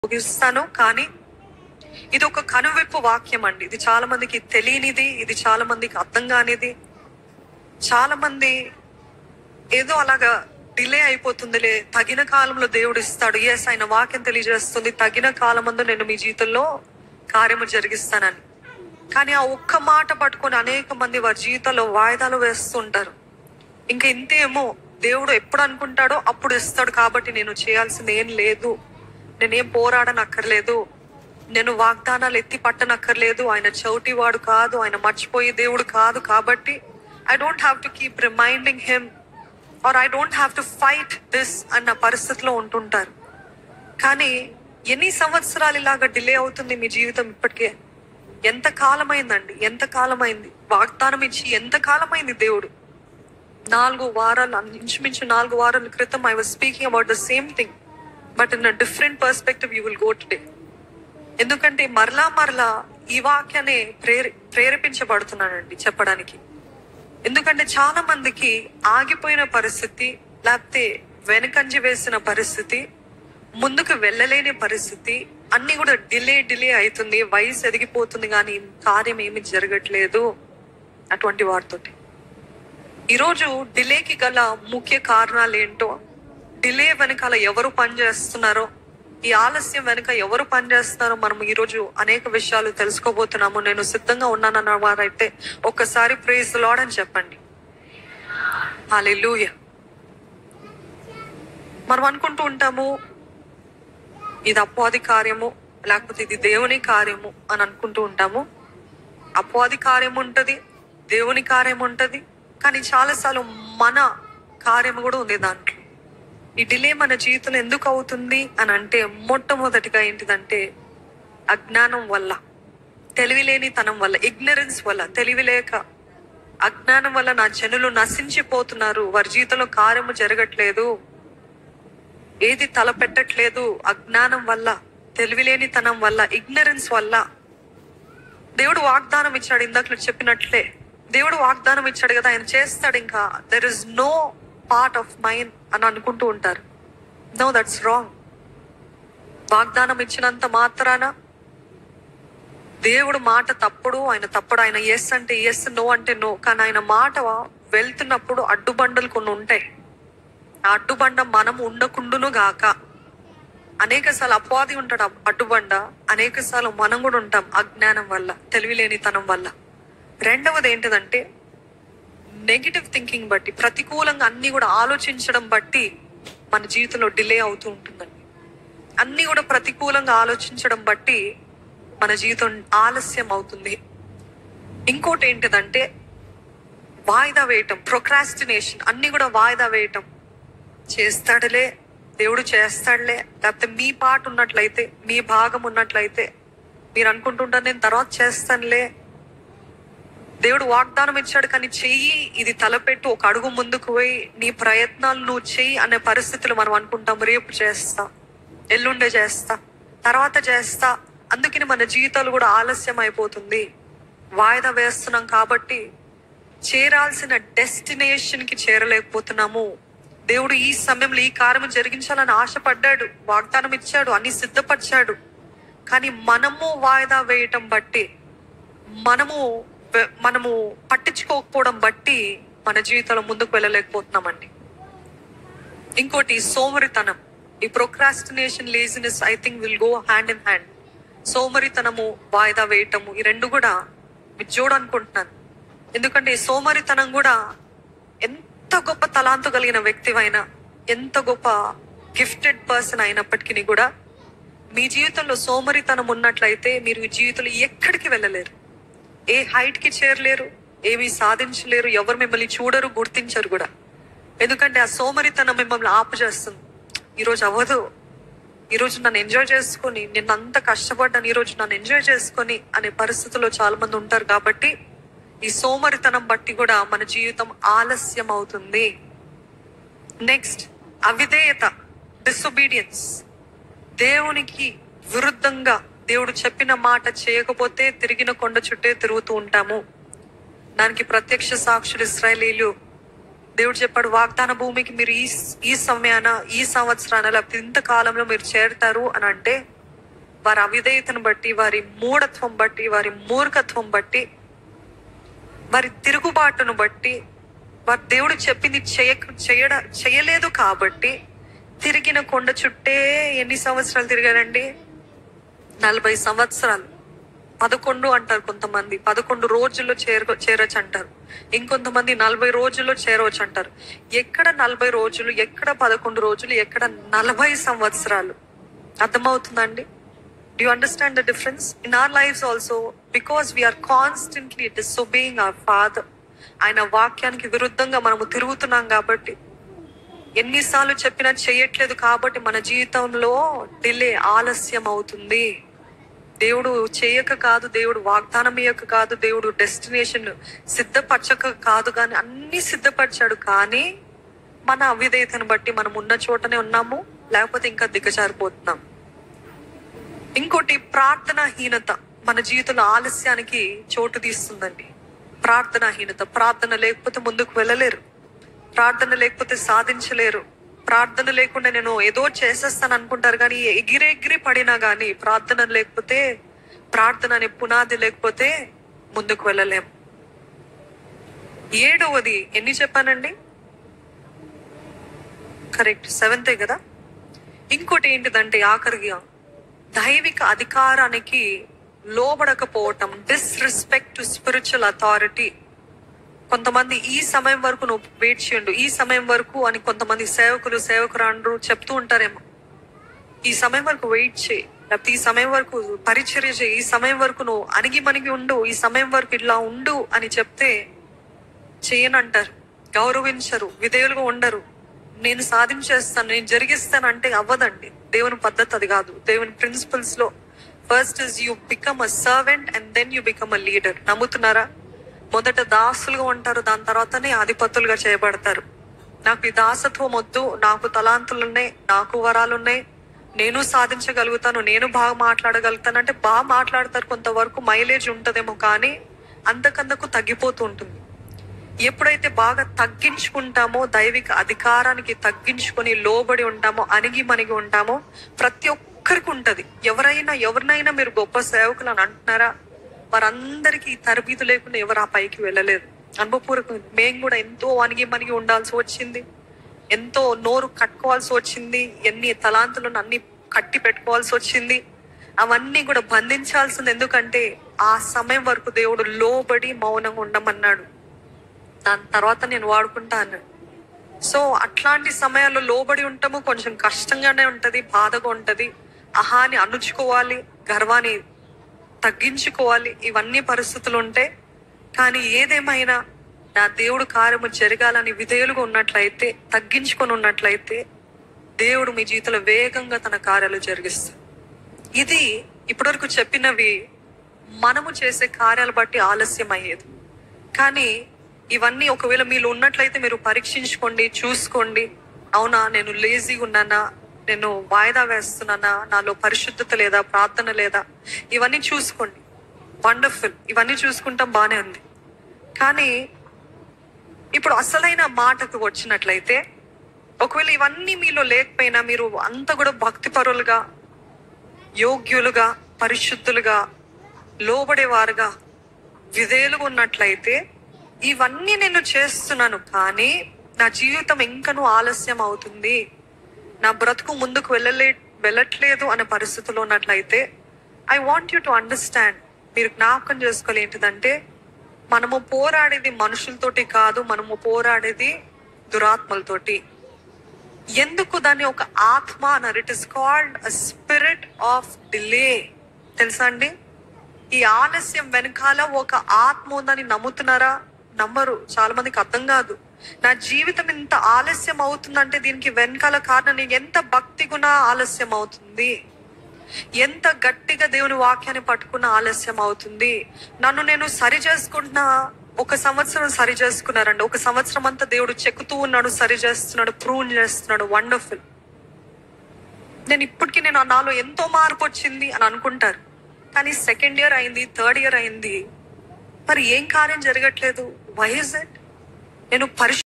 ముగిస్తాను కానీ ఇది ఒక కనువిప్పు వాక్యం అండి ఇది చాలా మందికి తెలియనిది ఇది చాలా మందికి అర్థం కానిది చాలా మంది ఏదో అలాగా డిలే అయిపోతుందిలే తగిన కాలంలో దేవుడు ఇస్తాడు ఎస్ ఆయన వాక్యం తెలియజేస్తుంది తగిన కాలమందు నేను మీ జీవితంలో కార్యము జరిగిస్తానని కానీ ఆ ఒక్క మాట పట్టుకొని అనేక మంది వారి జీవితంలో వాయిదాలు వేస్తుంటారు ఇంకా ఇంతేమో దేవుడు ఎప్పుడు అనుకుంటాడో అప్పుడు ఇస్తాడు కాబట్టి నేను చేయాల్సింది ఏం లేదు నేనేం పోరాడనక్కర్లేదు నేను వాగ్దానాలు ఎత్తి పట్టనక్కర్లేదు ఆయన చౌటివాడు కాదు ఆయన మర్చిపోయే దేవుడు కాదు కాబట్టి I don't have to keep reminding him or I don't have to fight this అన్న పరిస్థితిలో ఉంటుంటారు కానీ ఎన్ని సంవత్సరాలు ఇలాగా డిలే అవుతుంది మీ జీవితం ఇప్పటికే ఎంత కాలమైందండి ఎంత కాలమైంది వాగ్దానం ఇచ్చి ఎంత కాలమైంది దేవుడు నాలుగు వారాలు ఇంచుమించు నాలుగు వారాల క్రితం I was speaking about the same thing but in a different perspective you will go today ఎందుకంటే మరలా మరలా ఈ వాక్యాన్ని ప్రేరే ప్రేరేపించబడుతున్నానండి చెప్పడానికి ఎందుకంటే చాలా మందికి ఆగిపోయిన పరిస్థితి లేకపోతే వెనకంజి వేసిన పరిస్థితి ముందుకు వెళ్ళలేని పరిస్థితి అన్ని కూడా డిలే డిలే అవుతుంది వయసు ఎదిగిపోతుంది కానీ కార్యం ఏమి జరగట్లేదు అటువంటి వాటితోటి ఈరోజు డిలేకి గల ముఖ్య కారణాలు ఏంటో డిలే వెనకాల ఎవరు పనిచేస్తున్నారో ఈ ఆలస్యం వెనుక ఎవరు పనిచేస్తున్నారో మనం ఈరోజు అనేక విషయాలు తెలుసుకోబోతున్నాము నేను సిద్ధంగా ఉన్నానన్న వారైతే ఒక్కసారి ప్రేజ్ లాడ్ అని చెప్పండి హాలెలూయ మనం అనుకుంటూ ఉంటాము ఇది అపవాది కార్యము లేకపోతే ఇది దేవుని కార్యము అని అనుకుంటూ ఉంటాము అపవాది కార్యం ఉంటది దేవుని కార్యం ఉంటది కానీ చాలాసార్లు మన కార్యం కూడా ఉంది దాంట్లో ఈ డిలే మన జీవితంలో ఎందుకు అవుతుంది అని అంటే మొట్టమొదటిగా ఏంటిదంటే అజ్ఞానం వల్ల తెలివిలేనితనం వల్ల ఇగ్నరెన్స్ వల్ల తెలివి లేక అజ్ఞానం వల్ల నా జనులు నశించిపోతున్నారు వారి జీవితంలో కార్యము జరగట్లేదు ఏది తలపెట్టట్లేదు అజ్ఞానం వల్ల తెలివిలేనితనం వల్ల ఇగ్నరెన్స్ వల్ల దేవుడు వాగ్దానం ఇచ్చాడు ఇందాక చెప్పినట్లే దేవుడు వాగ్దానం ఇచ్చాడు కదా ఆయన చేస్తాడు ఇంకా there is no part of mind అని అనుకుంటూ ఉంటారు నో దట్స్ రాంగ్ వాగ్దానం ఇచ్చినంత మాత్రాన దేవుడు మాట తప్పుడు ఆయన తప్పుడు ఆయన ఎస్ అంటే ఎస్ నో అంటే నో కానీ ఆయన మాట వెళ్తున్నప్పుడు అడ్డుబండలు కొన్ని ఉంటాయి ఆ అడ్డుబండ మనం ఉండకుండును గాక అనేక సార్లు అపవాది ఉంటాడు ఆ అడ్డుబండ అనేక సార్లు మనం కూడా ఉంటాం అజ్ఞానం వల్ల తెలివిలేనితనం వల్ల రెండవది ఏంటిదంటే నెగిటివ్ థింకింగ్ బట్టి ప్రతికూలంగా అన్ని కూడా ఆలోచించడం బట్టి మన జీవితంలో డిలే అవుతూ ఉంటుందండి అన్ని కూడా ప్రతికూలంగా ఆలోచించడం బట్టి మన జీవితం ఆలస్యం అవుతుంది ఇంకోటి ఏంటిదంటే వాయిదా వేయటం ప్రొక్రాస్టినేషన్ అన్ని కూడా వాయిదా వేయటం చేస్తాడులే దేవుడు చేస్తాడులే లేకపోతే మీ పాట ఉన్నట్లయితే మీ భాగం ఉన్నట్లయితే మీరు అనుకుంటుంటారు నేను తర్వాత చేస్తానులే దేవుడు వాగ్దానం ఇచ్చాడు కానీ చెయ్యి ఇది తలపెట్టు ఒక అడుగు ముందుకు పోయి నీ ప్రయత్నాలు నువ్వు చెయ్యి అనే పరిస్థితులు మనం అనుకుంటాం రేపు చేస్తా ఎల్లుండే చేస్తా తర్వాత చేస్తా అందుకని మన జీవితాలు కూడా ఆలస్యం అయిపోతుంది వాయిదా వేస్తున్నాం కాబట్టి చేరాల్సిన డెస్టినేషన్ కి చేరలేకపోతున్నాము దేవుడు ఈ సమయంలో ఈ కార్యం జరిగించాలని ఆశపడ్డాడు వాగ్దానం ఇచ్చాడు అన్ని సిద్ధపరిచాడు కానీ మనము వాయిదా వేయటం బట్టి మనము వె- మనము పట్టించుకోకపోవడం బట్టి మన జీవితంలో ముందుకు వెళ్ళలేకపోతున్నామండి ఇంకోటి సోమరితనం ఈ procrastination laziness I think will go hand in hand సోమరితనము వాయిదా వేయటము ఈ రెండు కూడా మీరు చూడనుకుంటున్నాను ఎందుకంటే ఈ సోమరితనం కూడా ఎంత గొప్ప తలాంతు కలిగిన వ్యక్తివైనా ఎంత గొప్ప గిఫ్టెడ్ పర్సన్ అయినప్పటికీ కూడా మీ జీవితంలో సోమరితనం ఉన్నట్లయితే మీరు ఈ జీవితంలో ఎక్కడికి వెళ్ళలేరు ఏ హైట్ కి చేరలేరు ఏమీ సాధించలేరు ఎవరు మిమ్మల్ని చూడరు గుర్తించరు కూడా ఎందుకంటే ఆ సోమరితనం మిమ్మల్ని ఆపుచేస్తుంది ఈరోజు అవ్వదు ఈరోజు నన్ను ఎంజాయ్ చేసుకొని నిన్న అంత కష్టపడ్డాను ఈరోజు నన్ను ఎంజాయ్ చేసుకొని అనే పరిస్థితుల్లో చాలా మంది ఉంటారు కాబట్టి ఈ సోమరితనం బట్టి కూడా మన జీవితం ఆలస్యం అవుతుంది నెక్స్ట్ అవిధేయత డిసొబీడియన్స్ దేవునికి విరుద్ధంగా దేవుడు చెప్పిన మాట చేయకపోతే తిరిగిన కొండ చుట్టే తిరుగుతూ ఉంటాము దానికి ప్రత్యక్ష సాక్షులు ఇస్రాయలీలు దేవుడు చెప్పాడు వాగ్దాన భూమికి మీరు ఈ ఈ సమయాన ఈ సంవత్సరాన లేకపోతే ఇంత కాలంలో మీరు చేరుతారు అని అంటే వారి అవిధేయతను బట్టి వారి మూఢత్వం బట్టి వారి మూర్ఖత్వం బట్టి వారి తిరుగుబాటును బట్టి వారి దేవుడు చెప్పింది చేయక చేయడ చేయలేదు కాబట్టి తిరిగిన కొండ చుట్టే ఎన్ని సంవత్సరాలు తిరిగారండి నలభై సంవత్సరాలు పదకొండు అంటారు కొంతమంది పదకొండు రోజుల్లో చేర చేరొచ్చు అంటారు ఇంకొంతమంది నలభై రోజుల్లో చేరవచ్చు అంటారు ఎక్కడ నలభై రోజులు ఎక్కడ పదకొండు రోజులు ఎక్కడ నలభై సంవత్సరాలు అర్థమవుతుందండి do understand the difference in our life also because we're constantly disobeying our father ఆయన వాక్యానికి విరుద్ధంగా మనము తిరుగుతున్నాం కాబట్టి ఎన్నిసార్లు చెప్పినా చేయట్లేదు కాబట్టి మన జీవితంలో డిలే ఆలస్యం అవుతుంది దేవుడు చేయక కాదు దేవుడు వాగ్దానం ఇయ్యక కాదు దేవుడు డెస్టినేషన్ సిద్ధపరచక కాదు కానీ అన్ని సిద్ధపరిచాడు కానీ మన అవిధేయతను బట్టి మనం ఉన్న చోటనే ఉన్నాము లేకపోతే ఇంకా దిగజారిపోతున్నాం ఇంకోటి ప్రార్థనాహీనత మన జీవితంలో ఆలస్యానికి చోటు తీస్తుందండి ప్రార్థనాహీనత ప్రార్థన లేకపోతే ముందుకు వెళ్ళలేరు ప్రార్థన లేకపోతే సాధించలేరు ప్రార్థన లేకుండా నేను ఏదో చేసేస్తాను అనుకుంటారు కానీ ఎగిరి ఎగిరి పడినా గానీ ప్రార్థన లేకపోతే ప్రార్థన అనే పునాది లేకపోతే ముందుకు వెళ్ళలేం ఏడవది ఎన్ని చెప్పానండి కరెక్ట్ సెవెంతే కదా ఇంకోటి ఏంటిదంటే ఆఖరిగా దైవిక అధికారానికి లోబడకపోవటం డిస్రెస్పెక్ట్ టు స్పిరిచువల్ అథారిటీ కొంతమంది ఈ సమయం వరకు నువ్వు వెయిట్ చేయండు ఈ సమయం వరకు అని కొంతమంది సేవకులు సేవకురాండ్రు చెప్తూ ఉంటారేమో ఈ సమయం వరకు వెయిట్ చేయి లేకపోతే ఈ సమయం వరకు పరిచర్య చేయి ఈ సమయం వరకు నువ్వు అణిగి మణిగి ఉండు ఈ సమయం వరకు ఇలా ఉండు అని చెప్తే చేయనంటారు గౌరవించరు విధేయులుగా ఉండరు నేను సాధించేస్తాను నేను జరిగిస్తాను అంటే అవ్వదండి దేవుని పద్ధతి అది కాదు దేవుని ప్రిన్సిపల్స్ లో first is you become a servant and then you become a leader నమ్ముతున్నారా మొదట దాసులుగా ఉంటారు దాని తర్వాతనే అధిపతులుగా చేయబడతారు నాకు ఈ దాసత్వం వద్దు నాకు తలాంతులు ఉన్నాయి నాకు వరాలు ఉన్నాయి నేను సాధించగలుగుతాను నేను బాగా మాట్లాడగలుగుతాను అంటే బాగా మాట్లాడతారు కొంతవరకు మైలేజ్ ఉంటదేమో కానీ అంతకంతకు తగ్గిపోతూ ఉంటుంది ఎప్పుడైతే బాగా తగ్గించుకుంటామో దైవిక అధికారానికి తగ్గించుకొని లోబడి ఉంటామో అణిగి మణిగి ఉంటామో ప్రతి ఒక్కరికి ఉంటది ఎవరైనా ఎవరినైనా మీరు గొప్ప సేవకులు అని అంటున్నారా వారందరికీ ఈ తరబీదు లేకుండా ఎవరు ఆ పైకి వెళ్ళలేదు అనుభవపూర్వకం మేము కూడా ఎంతో అణిగి మణిగి ఉండాల్సి వచ్చింది ఎంతో నోరు కట్టుకోవాల్సి వచ్చింది ఎన్ని తలాంతులను అన్ని కట్టి పెట్టుకోవాల్సి వచ్చింది అవన్నీ కూడా బంధించాల్సింది ఎందుకంటే ఆ సమయం వరకు దేవుడు లోబడి మౌనంగా ఉండమన్నాడు దాని తర్వాత నేను వాడుకుంటా అన్నాడు సో అట్లాంటి సమయాల్లో లోబడి ఉంటాము కొంచెం కష్టంగానే ఉంటది బాధగా ఉంటది అహాని అణుచుకోవాలి గర్వాన్ని తగ్గించుకోవాలి ఇవన్నీ పరిస్థితులు ఉంటాయి కానీ ఏదేమైనా నా దేవుడు కార్యము జరగాలని విధేయులుగా ఉన్నట్లయితే తగ్గించుకొని ఉన్నట్లయితే దేవుడు మీ జీవితంలో వేగంగా తన కార్యాలు జరిగిస్తాడు ఇది ఇప్పటివరకు చెప్పినవి మనము చేసే కార్యాలు బట్టి ఆలస్యం అయ్యేది కానీ ఇవన్నీ ఒకవేళ మీలో ఉన్నట్లయితే మీరు పరీక్షించుకోండి చూసుకోండి అవునా నేను లేజీగా ఉన్నానా నేను వాయిదా వేస్తున్నానా నాలో పరిశుద్ధత లేదా ప్రార్థన లేదా ఇవన్నీ చూసుకోండి వండర్ఫుల్ ఇవన్నీ చూసుకుంటాం బానే ఉంది కానీ ఇప్పుడు అసలైన మాటకు వచ్చినట్లయితే ఒకవేళ ఇవన్నీ మీలో లేకపోయినా మీరు అంత కూడా భక్తిపరులుగా యోగ్యులుగా పరిశుద్ధులుగా లోబడేవారుగా విధేయులుగా ఉన్నట్లయితే ఇవన్నీ నేను చేస్తున్నాను కానీ నా జీవితం ఇంకనూ ఆలస్యం అవుతుంది నా బ్రతుకు ముందుకు వెళ్ళలే వెళ్ళట్లేదు అనే పరిస్థితిలో ఉన్నట్లయితే I want you to understand మీరు జ్ఞాపకం చేసుకోవాలి ఏంటిదంటే మనము పోరాడేది మనుషులతోటి కాదు మనము పోరాడేది దురాత్మలతోటి ఎందుకు దాన్ని ఒక ఆత్మ అన్నారు it is called a spirit of delay తెలుసా అండి ఈ ఆలస్యం వెనకాల ఒక ఆత్మ ఉందని నమ్ముతున్నారా నమ్మరు చాలా మందికి అర్థం కాదు నా జీవితం ఇంత ఆలస్యం అవుతుందంటే దీనికి వెనకాల కారణం నేను ఎంత భక్తి గుణ ఆలస్యం అవుతుంది ఎంత గట్టిగా దేవుని వాక్యాన్ని పట్టుకున్న ఆలస్యం అవుతుంది నన్ను నేను సరి చేసుకుంటున్నా ఒక సంవత్సరం సరి చేసుకున్నారండి ఒక సంవత్సరం అంతా దేవుడు చెక్కుతూ ఉన్నాడు సరి చేస్తున్నాడు ప్రూవ్ చేస్తున్నాడు వండర్ఫుల్ నేను ఇప్పటికీ నేను నాలో ఎంతో మార్పు వచ్చింది అని అనుకుంటారు కానీ సెకండ్ ఇయర్ అయింది థర్డ్ ఇయర్ అయింది మరి ఏం కార్యం జరగట్లేదు వై ఇస్ ఇట్ నేను పరిశు